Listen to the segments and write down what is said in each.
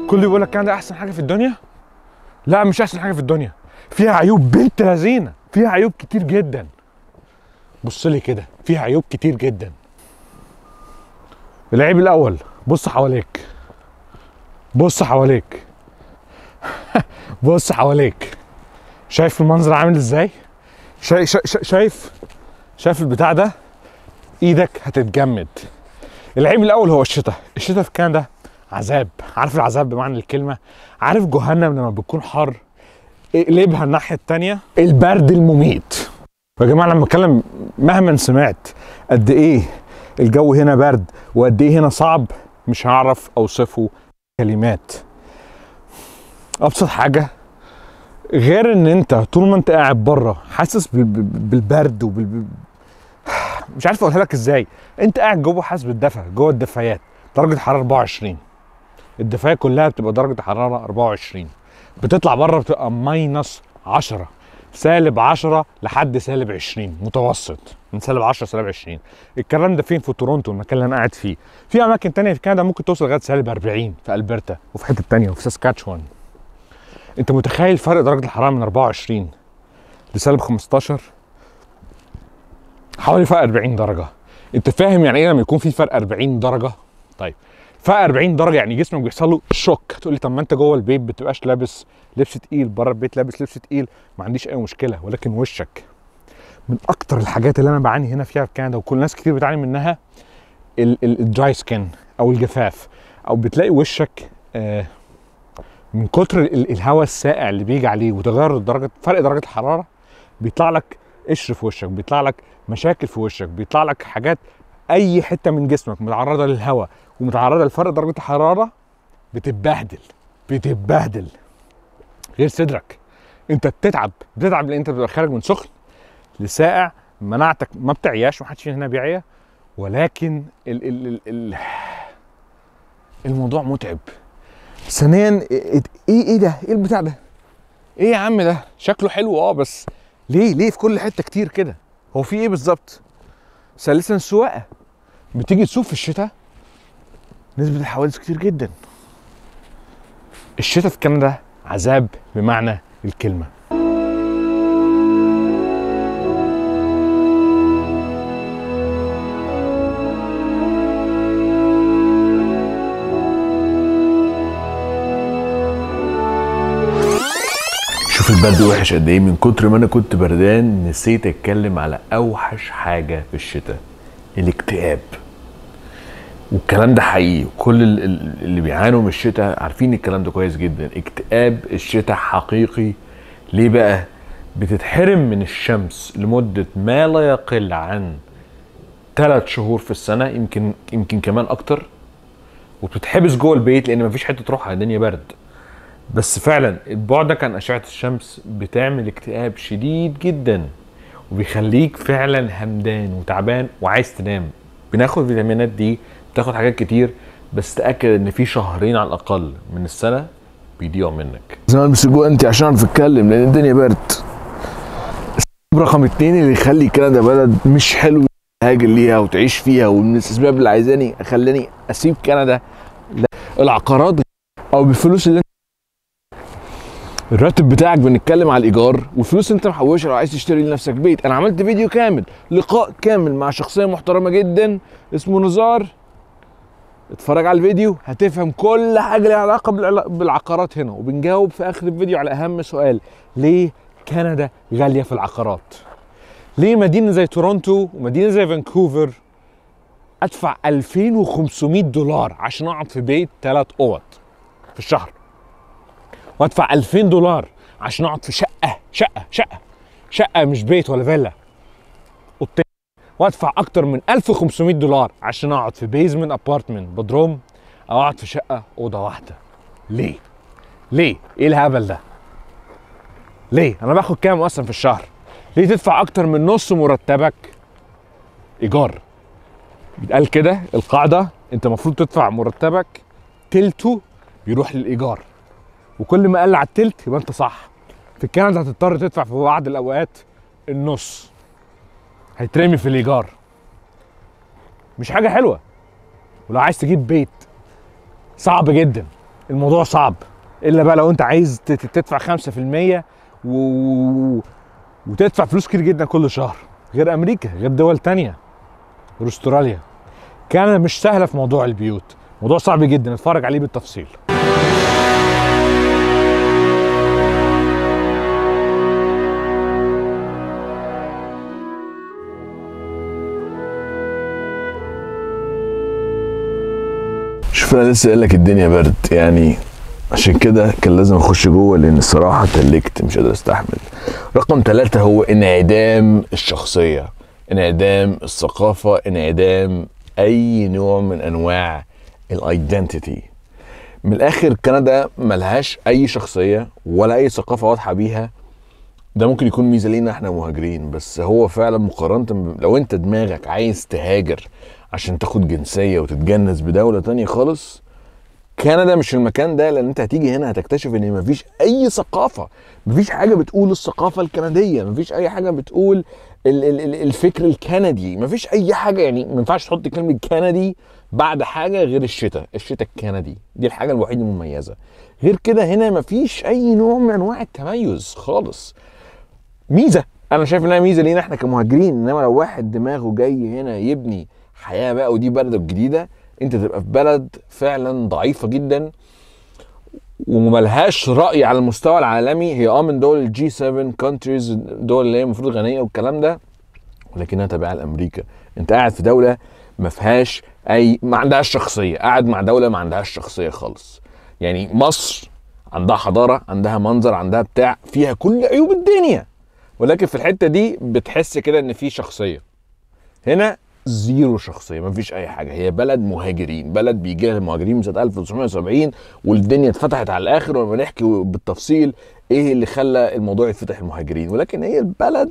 كل يقول لك كندا احسن حاجه في الدنيا لا مش احسن حاجه في الدنيا فيها عيوب بنت لذينه فيها عيوب كتير جدا بص لي كده فيها عيوب كتير جدا العيب الاول بص حواليك بص حواليك بص حواليك شايف المنظر عامل ازاي شايف شايف شايف البتاع ده ايدك هتتجمد العيب الاول هو الشتاء الشتاء في كندا عذاب عارف العذاب بمعنى الكلمه عارف جهنم لما بتكون حر اقلبها الناحيه التانية البرد المميت يا جماعه لما اتكلم مهما سمعت قد ايه الجو هنا برد وقد ايه هنا صعب مش هعرف اوصفه كلمات ابسط حاجه غير ان انت طول ما انت قاعد بره حاسس بال- بال- بالبرد وبال مش عارف اقولها لك ازاي انت قاعد جوه حاسس بالدفى جوه الدفايات درجه حراره 24 الدفايه كلها بتبقى درجه حراره 24 بتطلع بره بتبقى ماينس 10 سالب 10 لحد سالب 20 متوسط من سالب 10 سالب 20 الكلام ده فين في تورونتو المكان اللي انا قاعد فيه في اماكن تانية في كندا ممكن توصل لغايه سالب 40 في البرتا وفي حته تانية وفي ساسكاتشوان انت متخيل فرق درجه الحراره من 24 لسالب 15 حوالي فرق 40 درجه انت فاهم يعني ايه لما يكون في فرق 40 درجه طيب فرق 40 درجه يعني جسمك بيحصل له شوك تقول لي طب ما انت جوه البيت بتبقاش لابس لبس تقيل بره البيت لابس لبس تقيل ما عنديش اي مشكله ولكن وشك من اكتر الحاجات اللي انا بعاني هنا فيها في كندا وكل ناس كتير بتعاني منها الدراي سكين او الجفاف او بتلاقي وشك آه من كتر ال- الهواء الساقع اللي بيجي عليه وتغير درجه فرق درجه الحراره بيطلع لك قشر في وشك بيطلع لك مشاكل في وشك بيطلع لك حاجات اي حته من جسمك متعرضه للهواء ومتعرضه لفرق درجه الحراره بتتبهدل بتتبهدل غير صدرك انت بتتعب بتتعب لان انت بتبقى خارج من سخن لساقع مناعتك ما بتعياش محدش فينا هنا بيعيا ولكن ال ال ال ال الموضوع متعب ثانيا ايه ايه ده ايه البتاع ده ايه يا عم ده شكله حلو اه بس ليه ليه في كل حته كتير كده هو في ايه بالظبط ثالثا السواقه بتيجي تسوق في الشتاء نسبه الحوادث كتير جدا الشتاء في كندا عذاب بمعنى الكلمه شوف البرد وحش قد ايه من كتر ما انا كنت بردان نسيت اتكلم على اوحش حاجه في الشتاء الاكتئاب والكلام ده حقيقي كل ال- ال- اللي بيعانوا من الشتاء عارفين الكلام ده كويس جدا اكتئاب الشتاء حقيقي ليه بقى بتتحرم من الشمس لمده ما لا يقل عن ثلاث شهور في السنه يمكن يمكن كمان اكتر وبتتحبس جوه البيت لان مفيش حته تروحها الدنيا برد بس فعلا بعدك عن اشعه الشمس بتعمل اكتئاب شديد جدا وبيخليك فعلا همدان وتعبان وعايز تنام بناخد فيتامينات دي بتاخد حاجات كتير بس تاكد ان في شهرين على الاقل من السنه بيضيعوا منك لازم البس جوه انت عشان اعرف اتكلم لان الدنيا برد السبب رقم اتنين اللي يخلي كندا بلد مش حلو هاجر ليها وتعيش فيها ومن الاسباب اللي عايزاني خلاني اسيب كندا لا، العقارات او بالفلوس اللي انت الراتب بتاعك بنتكلم على الايجار والفلوس اللي انت محوشها لو عايز تشتري لنفسك بيت انا عملت فيديو كامل لقاء كامل مع شخصيه محترمه جدا اسمه نزار اتفرج على الفيديو هتفهم كل حاجه ليها علاقه بالعلا- بالعقارات هنا وبنجاوب في اخر الفيديو على اهم سؤال ليه كندا غاليه في العقارات ليه مدينه زي تورونتو ومدينه زي فانكوفر ادفع 2500 دولار عشان اقعد في بيت ثلاث اوض في الشهر وادفع 2000 دولار عشان اقعد في شقه شقه شقه شقه مش بيت ولا فيلا اوضتين وادفع اكتر من 1500 دولار عشان اقعد في بيزمنت ابارتمنت بدروم او اقعد في شقه اوضه واحده ليه ليه ايه الهبل ده ليه انا باخد كام اصلا في الشهر ليه تدفع اكتر من نص مرتبك ايجار بيتقال كده القاعده انت المفروض تدفع مرتبك تلته بيروح للايجار وكل ما قل على التلت يبقى انت صح في كندا هتضطر تدفع في بعض الاوقات النص هيترمي في الايجار مش حاجه حلوه ولو عايز تجيب بيت صعب جدا الموضوع صعب الا بقى لو انت عايز ت- ت- تدفع 5% و... وتدفع فلوس كتير جدا كل شهر غير امريكا غير دول تانية غير استراليا كندا مش سهله في موضوع البيوت موضوع صعب جدا اتفرج عليه بالتفصيل شوف انا لسه قايل لك الدنيا برد يعني عشان كده كان لازم اخش جوه لان الصراحه تلكت مش قادر استحمل رقم ثلاثة هو انعدام الشخصيه انعدام الثقافه انعدام اي نوع من انواع الايدنتيتي من الاخر كندا ملهاش اي شخصيه ولا اي ثقافه واضحه بيها ده ممكن يكون ميزه لينا احنا مهاجرين بس هو فعلا مقارنه ب- لو انت دماغك عايز تهاجر عشان تاخد جنسيه وتتجنس بدوله تانية خالص كندا مش المكان ده لان انت هتيجي هنا هتكتشف ان مفيش اي ثقافه مفيش حاجه بتقول الثقافه الكنديه مفيش اي حاجه بتقول ال- ال- ال- الفكر الكندي مفيش اي حاجه يعني ما ينفعش تحط كلمه كندي بعد حاجه غير الشتاء الشتاء الكندي دي الحاجه الوحيده المميزه غير كده هنا مفيش اي نوع من انواع التميز خالص ميزه انا شايف انها ميزه لينا احنا كمهاجرين انما لو واحد دماغه جاي هنا يبني حياه بقى ودي بلده الجديده انت تبقى في بلد فعلا ضعيفه جدا وملهاش راي على المستوى العالمي هي اه من دول الجي 7 كونتريز دول اللي هي المفروض غنيه والكلام ده ولكنها تابعه لامريكا انت قاعد في دوله ما فيهاش اي ما عندهاش شخصيه قاعد مع دوله ما عندهاش شخصيه خالص يعني مصر عندها حضاره عندها منظر عندها بتاع فيها كل عيوب الدنيا ولكن في الحته دي بتحس كده ان في شخصيه هنا زيرو شخصيه مفيش اي حاجه هي بلد مهاجرين بلد بيجي لها المهاجرين من سنه 1970 والدنيا اتفتحت على الاخر ولما نحكي بالتفصيل ايه اللي خلى الموضوع يتفتح المهاجرين ولكن هي البلد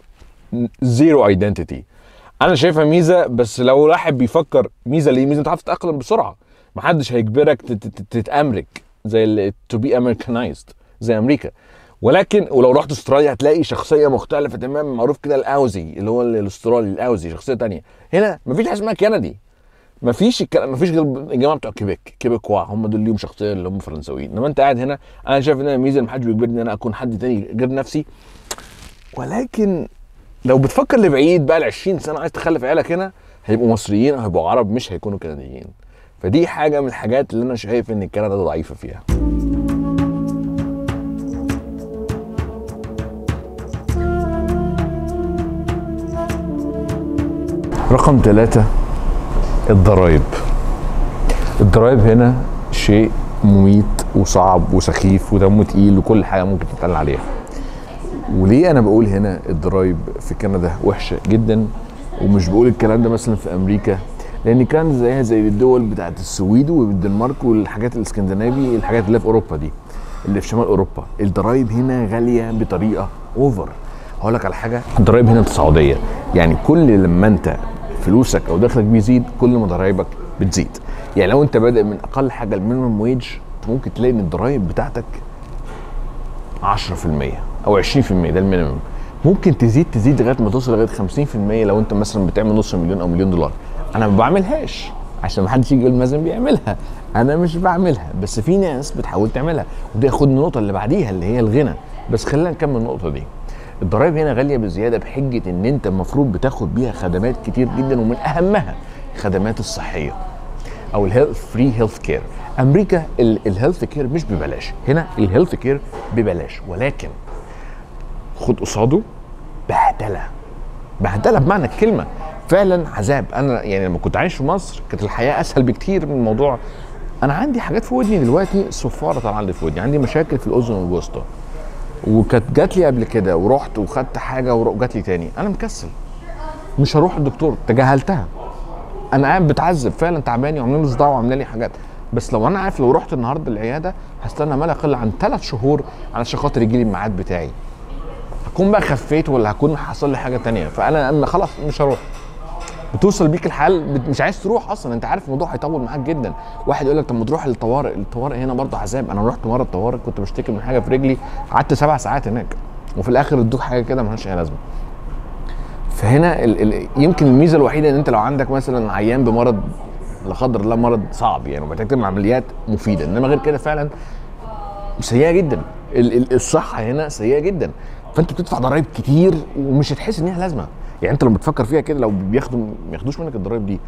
زيرو ايدنتيتي انا شايفها ميزه بس لو واحد بيفكر ميزه ليه ميزه انت عارف تتاقلم بسرعه محدش هيجبرك تت- تت- تتامرك زي تو بي امريكانايزد زي امريكا ولكن ولو رحت استراليا هتلاقي شخصيه مختلفه تماما معروف كده الاوزي اللي هو الاسترالي الاوزي شخصيه تانية هنا مفيش حاجه اسمها كندي مفيش الكلام مفيش غير الجماعه بتوع كيبيك كيبيكوا هم دول ليهم شخصيه اللي هم فرنساويين انما انت قاعد هنا انا شايف ان انا ميزه إن محدش بيجبرني ان انا اكون حد تاني غير نفسي ولكن لو بتفكر لبعيد بقى ل 20 سنه عايز تخلف عيالك هنا هيبقوا مصريين او هيبقوا عرب مش هيكونوا كنديين فدي حاجه من الحاجات اللي انا شايف ان كندا ضعيفه فيها رقم ثلاثة الضرايب الضرايب هنا شيء مميت وصعب وسخيف ودمه تقيل وكل حاجة ممكن تتقال عليها وليه انا بقول هنا الضرايب في كندا وحشه جدا ومش بقول الكلام ده مثلا في امريكا لان كندا زيها زي الدول بتاعت السويد والدنمارك والحاجات الاسكندنافي الحاجات اللي في اوروبا دي اللي في شمال اوروبا الضرايب هنا غاليه بطريقه اوفر هقول لك على حاجه الضرايب هنا تصاعديه يعني كل لما انت فلوسك او دخلك بيزيد كل ما ضرايبك بتزيد يعني لو انت بادئ من اقل حاجه المينيمم ويج ممكن تلاقي ان الضرايب بتاعتك 10% او 20% ده المينيمم ممكن تزيد تزيد لغايه ما توصل لغايه 50% لو انت مثلا بتعمل نص مليون او مليون دولار انا ما بعملهاش عشان ما حدش يجي يقول مازن بيعملها انا مش بعملها بس في ناس بتحاول تعملها ودي ياخد النقطه اللي بعديها اللي هي الغنى بس خلينا نكمل النقطه دي الضرايب هنا غاليه بزياده بحجه ان انت المفروض بتاخد بيها خدمات كتير جدا ومن اهمها الخدمات الصحيه او الهيلث فري هيلث كير امريكا الهيلث كير مش ببلاش هنا الهيلث كير ببلاش ولكن خد قصاده بهدله بهدله بمعنى الكلمه فعلا عذاب انا يعني لما كنت عايش في مصر كانت الحياه اسهل بكتير من الموضوع انا عندي حاجات في ودني دلوقتي صفاره طالعه لي في ودني عندي مشاكل في الاذن الوسطى وكانت جات لي قبل كده ورحت وخدت حاجه وجات لي تاني انا مكسل مش هروح الدكتور تجاهلتها انا قاعد بتعذب فعلا تعباني وعاملين لي صداع وعاملين لي حاجات بس لو انا عارف لو رحت النهارده العياده هستنى ما لا يقل عن ثلاث شهور علشان خاطر يجي لي الميعاد بتاعي هكون بقى خفيت ولا هكون حصل لي حاجه تانية فانا انا خلاص مش هروح بتوصل بيك الحال بت- مش عايز تروح اصلا انت عارف الموضوع هيطول معاك جدا واحد يقول لك طب ما تروح للطوارئ الطوارئ هنا برضه عذاب انا رحت مره الطوارئ كنت بشتكي من حاجه في رجلي قعدت سبع ساعات هناك وفي الاخر ادوك حاجه كده مالهاش اي لازمه فهنا ال ال يمكن الميزه الوحيده ان انت لو عندك مثلا عيان بمرض لا قدر الله مرض صعب يعني ومحتاج تعمل عمليات مفيده انما غير كده فعلا سيئه جدا ال- ال- الصحه هنا سيئه جدا فانت بتدفع ضرائب كتير ومش هتحس ان ليها لازمه يعني انت لو بتفكر فيها كده لو بياخدوا ما ياخدوش منك الضرائب دي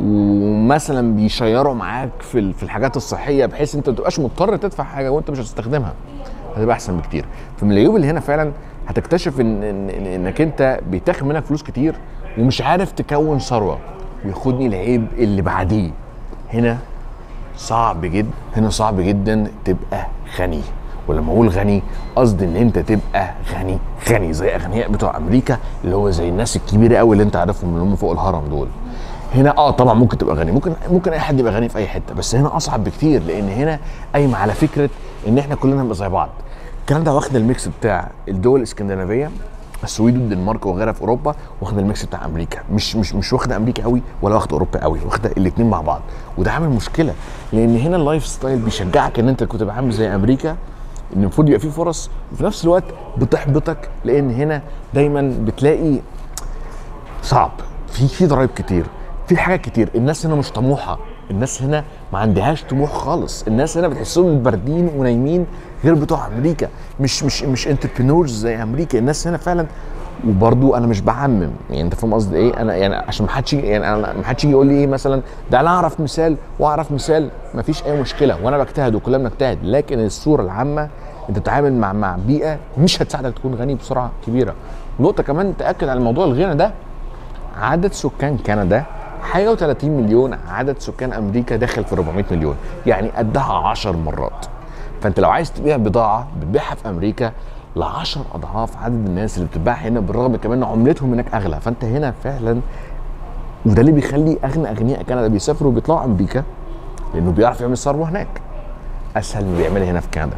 ومثلا بيشيروا معاك في ال- في الحاجات الصحيه بحيث انت ما تبقاش مضطر تدفع حاجه وانت مش هتستخدمها هتبقى احسن بكتير فمن العيوب اللي هنا فعلا هتكتشف ان, إن إن- انك انت بيتاخد منك فلوس كتير ومش عارف تكون ثروه وياخدني العيب اللي بعديه هنا صعب جدا هنا صعب جدا تبقى غني ولما اقول غني قصدي ان انت تبقى غني غني زي اغنياء بتوع امريكا اللي هو زي الناس الكبيره قوي اللي انت عارفهم اللي هم فوق الهرم دول هنا اه طبعا ممكن تبقى غني ممكن ممكن اي حد يبقى غني في اي حته بس هنا اصعب بكتير لان هنا قايمه على فكره ان احنا كلنا نبقى زي بعض الكلام ده واخد الميكس بتاع الدول الاسكندنافيه السويد والدنمارك وغيرها في اوروبا واخده الميكس بتاع امريكا مش مش مش واخده امريكا قوي ولا واخده اوروبا قوي واخده الاثنين مع بعض وده عامل مشكله لان هنا اللايف ستايل بيشجعك ان انت كنت تبقى عامل زي امريكا ان المفروض يبقى فيه فرص وفي نفس الوقت بتحبطك لان هنا دايما بتلاقي صعب في في ضرايب كتير في حاجات كتير الناس هنا مش طموحه الناس هنا ما عندهاش طموح خالص الناس هنا بتحسهم باردين ونايمين غير بتوع امريكا مش مش مش انتربرينورز زي امريكا الناس هنا فعلا وبرضو انا مش بعمم يعني انت فاهم قصدي ايه انا يعني عشان ما حدش يجي- يعني انا ما حدش يجي يقول لي ايه مثلا ده انا اعرف مثال واعرف مثال ما فيش اي مشكله وانا بجتهد وكلنا بنجتهد لكن الصوره العامه انت بتتعامل مع مع بيئه مش هتساعدك تكون غني بسرعه كبيره نقطه كمان تاكد على موضوع الغنى ده عدد سكان كندا حاجه و30 مليون عدد سكان امريكا داخل في 400 مليون يعني قدها 10 مرات فانت لو عايز تبيع بضاعه بتبيعها في امريكا ل 10 اضعاف عدد الناس اللي بتتباع هنا بالرغم كمان ان عملتهم هناك اغلى فانت هنا فعلا وده اللي بيخلي اغنى اغنياء كندا بيسافروا وبيطلعوا امريكا لانه بيعرف يعمل ثروه هناك اسهل من بيعملها هنا في كندا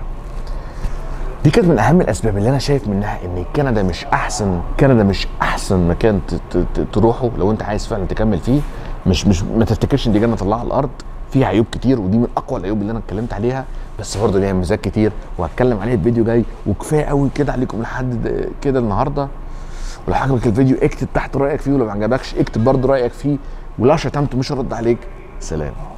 دي كانت من اهم الاسباب اللي انا شايف منها ان كندا مش احسن كندا مش احسن مكان ت- ت- ت- تروحه لو انت عايز فعلا تكمل فيه مش مش ما تفتكرش ان دي جنه الله على الارض فيها عيوب كتير ودي من اقوى العيوب اللي انا اتكلمت عليها بس برضه ليها ميزات كتير وهتكلم عليها في فيديو جاي وكفايه قوي كده عليكم لحد د- كده النهارده ولو عجبك الفيديو اكتب تحت رايك فيه ولو ما عجبكش اكتب برضه رايك فيه ولو شتمت مش هرد عليك سلام